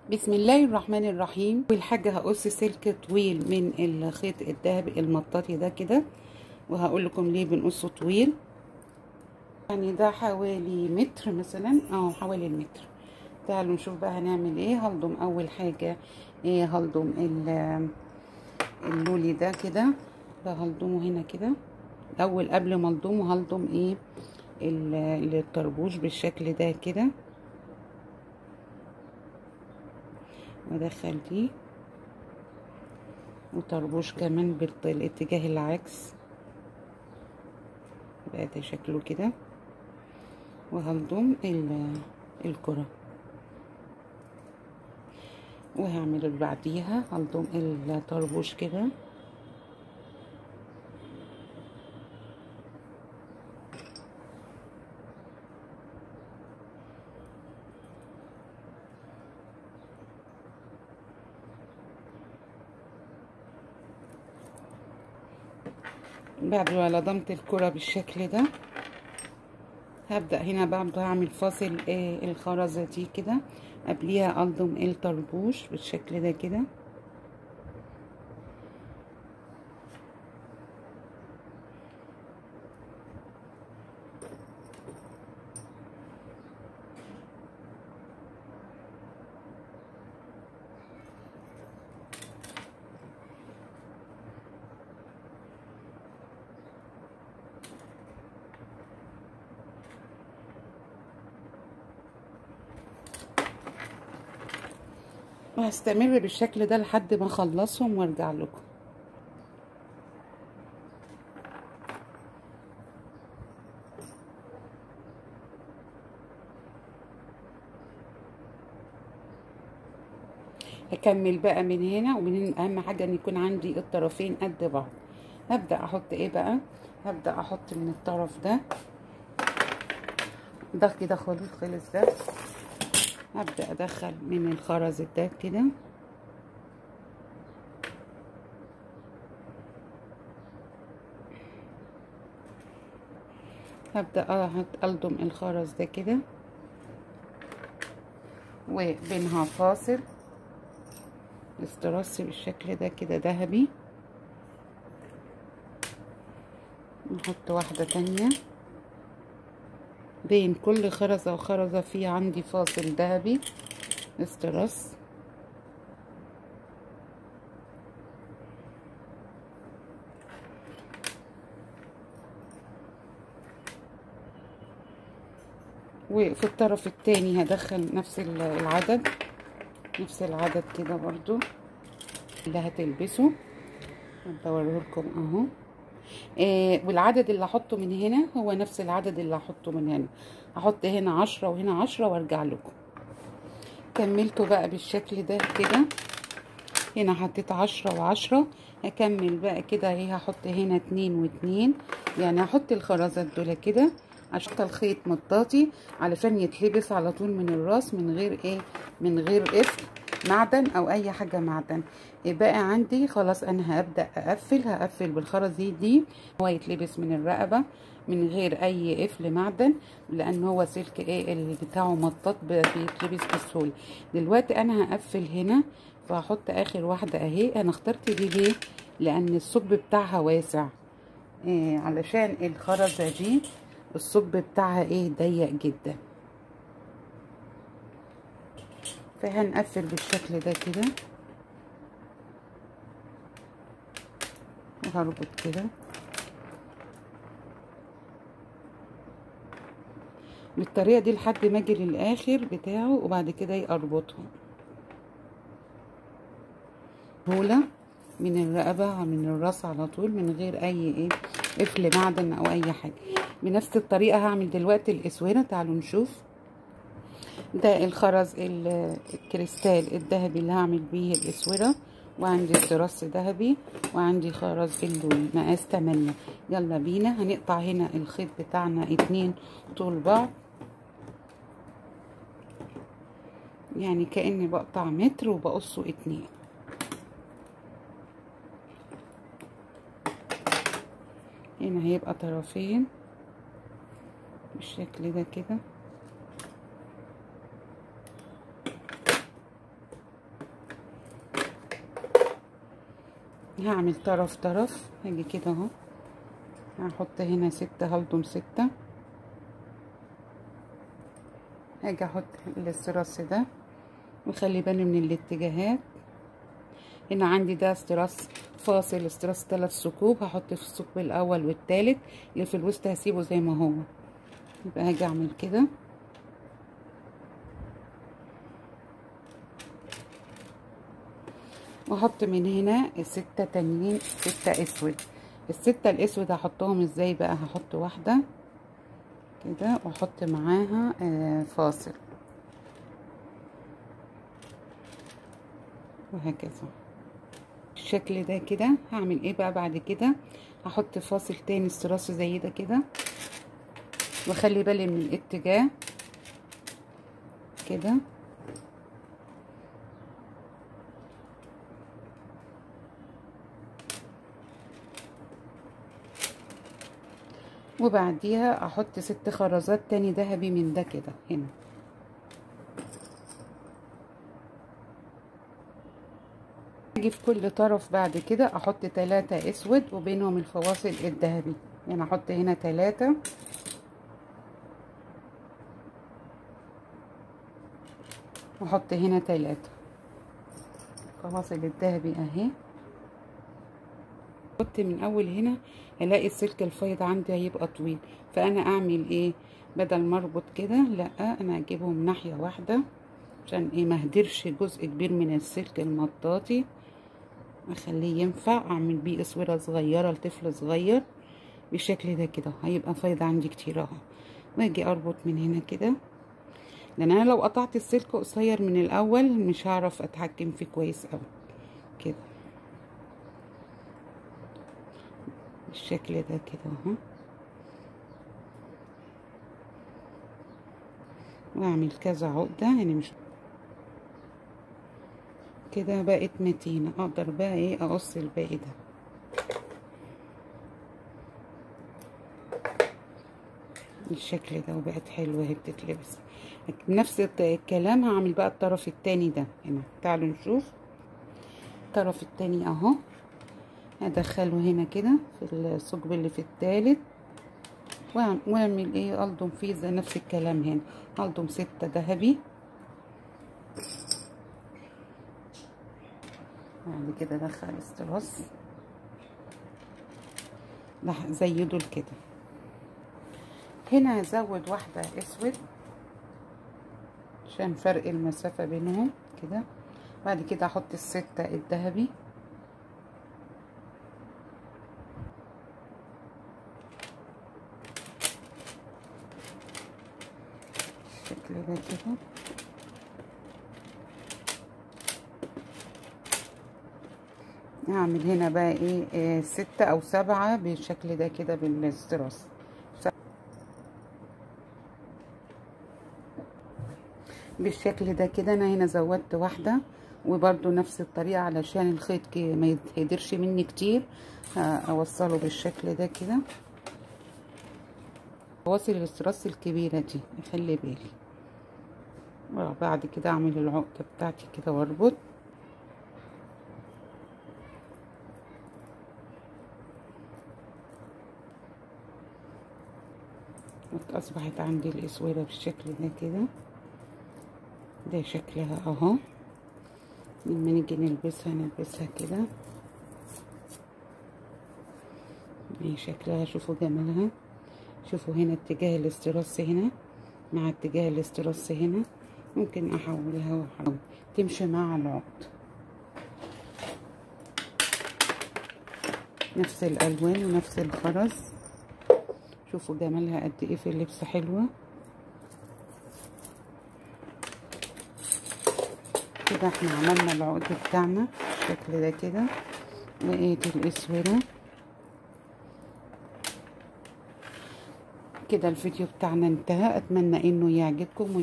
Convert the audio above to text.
بسم الله الرحمن الرحيم اول حاجه هقص سلك طويل من الخيط الذهبي المطاطي ده كده وهقول لكم ليه بنقصه طويل يعني ده حوالي متر مثلا اه حوالي المتر تعالوا نشوف بقى هنعمل ايه هلضم اول حاجه ايه هلضم اللولي ده كده ده هلضمه هنا كده الاول قبل ما الضمه هلضم ايه الطربوش بالشكل ده كده وادخل دي وطربوش كمان بالاتجاه العكس بقى ده شكله كده وهلضم الكرة وهعمل اللي بعديها هلضم الطربوش كده بعد ما لضمت الكرة بالشكل ده هبدأ هنا برضه هعمل فاصل آه الخرزة دي كده قبليها ألضم الطربوش بالشكل ده كده وهستمر بالشكل ده لحد ما اخلصهم وارجع لكم هكمل بقى من هنا ومن هنا اهم حاجه ان يكون عندي الطرفين قد بعض هبدا احط ايه بقى هبدا احط من الطرف ده ده كده خلص خلص ده هبدأ أدخل من الخرز ده كده هبدأ ألضم الخرز ده كده وبينها فاصل استرسي بالشكل ده كده ذهبي نحط واحدة تانية بين كل خرزة وخرزة في عندي فاصل ذهبي استرس وفي الطرف التاني هدخل نفس العدد نفس العدد كده برضو اللي هتلبسه بوريهولكم اهو آه والعدد اللي هحطه من هنا هو نفس العدد اللي هحطه من هنا هحط هنا عشرة وهنا عشرة وارجع لكم كملته بقى بالشكل ده كده هنا حطيت عشرة وعشرة هكمل بقى كده ايه هحط هنا اتنين واتنين يعني هحط الخرزات دول كده عشان الخيط مطاطي علشان يتلبس على طول من الراس من غير ايه من غير قفل معدن او اي حاجة معدن بقى عندي خلاص انا هبدأ اقفل هقفل بالخرز دي دي هو يتلبس من الرقبة من غير اي قفل معدن لان هو سلك ايه اللي بتاعه مطاط بيتلبس بسهولة دلوقتي انا هقفل هنا فهحط اخر واحدة اهي انا اخترت دي ليه لان الثقب بتاعها واسع إيه علشان الخرزة دي الثقب بتاعها ايه ضيق جدا فهنقفل بالشكل ده كده وهربط كده بالطريقه دي لحد ما اجي للاخر بتاعه وبعد كده اربطهم هوله من الرقبه من الراس على طول من غير اي ايه قفل معدن او اي حاجه بنفس الطريقه هعمل دلوقتي الاسوره تعالوا نشوف ده الخرز الكريستال الذهبي اللي هعمل بيه الاسوره وعندي استراس ذهبي وعندي خرز اللولي مقاس 8 يلا بينا هنقطع هنا الخيط بتاعنا اتنين طول بعض يعني كأني بقطع متر وبقصه اتنين هنا هيبقى طرفين بالشكل ده كده هعمل طرف طرف هاجي كده اهو هحط هنا ستة هلضم ستة هاجي احط الاستراس ده وخلي بالي من الاتجاهات هنا عندي ده استراس فاصل استراس ثلاث ثقوب هحط في الثقب الاول والثالث اللي في الوسط هسيبه زي ما هو يبقى هاجي اعمل كده واحط من هنا الستة تانيين ستة اسود الستة الاسود هحطهم ازاي بقى هحط واحدة كده واحط معاها آه فاصل وهكذا الشكل ده كده هعمل ايه بقى بعد كده هحط فاصل تاني استراس زي ده كده واخلي بالي من الاتجاه كده وبعديها احط ست خرزات تاني ذهبي من ده كده هنا اجي في كل طرف بعد كده احط تلاتة اسود وبينهم الفواصل الذهبي يعني احط هنا تلاتة واحط هنا تلاتة فواصل الذهبي اهي احط من اول هنا الاقي السلك الفايض عندي هيبقى طويل فانا اعمل ايه بدل ما اربط كده لا انا اجيبهم ناحيه واحده عشان ايه ما اهدرش جزء كبير من السلك المطاطي اخليه ينفع اعمل بيه اسوره صغيره لطفل صغير بالشكل ده كده هيبقى فايض عندي كتير اهو واجي اربط من هنا كده لان انا لو قطعت السلك قصير من الاول مش هعرف اتحكم فيه كويس قوي كده بالشكل ده كده اهو واعمل كذا عقدة يعني مش كده بقت متينة اقدر بقى ايه اقص الباقي ده بالشكل ده وبقت حلوة اهي بتتلبس نفس الكلام هعمل بقى الطرف التاني ده هنا تعالوا نشوف الطرف التاني اهو هدخله هنا كده في الثقب اللي في التالت واعمل ايه الضم فيه زي نفس الكلام هنا الضم ستة ذهبي بعد كده ادخل استراس زي دول كده هنا هزود واحدة اسود عشان فرق المسافة بينهم كده بعد كده احط الستة الذهبي بالشكل ده كده هعمل هنا بقى ايه, إيه ستة او سبعة بالشكل ده كده بالاستراس بالشكل ده كده انا هنا زودت واحدة وبرده نفس الطريقة علشان الخيط ما يتهدرش مني كتير اوصله بالشكل ده كده فواصل الاستراس الكبيرة دي خلي بالي وبعد كده اعمل العقدة بتاعتي كده واربط اصبحت عندي الاسوره بالشكل ده كده ده شكلها اهو لما نيجي نلبسها نلبسها كده دي شكلها شوفوا جمالها شوفوا هنا اتجاه الاستراس هنا مع اتجاه الاستراس هنا ممكن احولها واحول تمشي مع العقد نفس الالوان ونفس الخرز شوفوا جمالها قد ايه في اللبس حلوه كده احنا عملنا العقد بتاعنا بالشكل ده كده لقيت الاسوره كده الفيديو بتاعنا انتهى اتمنى انه يعجبكم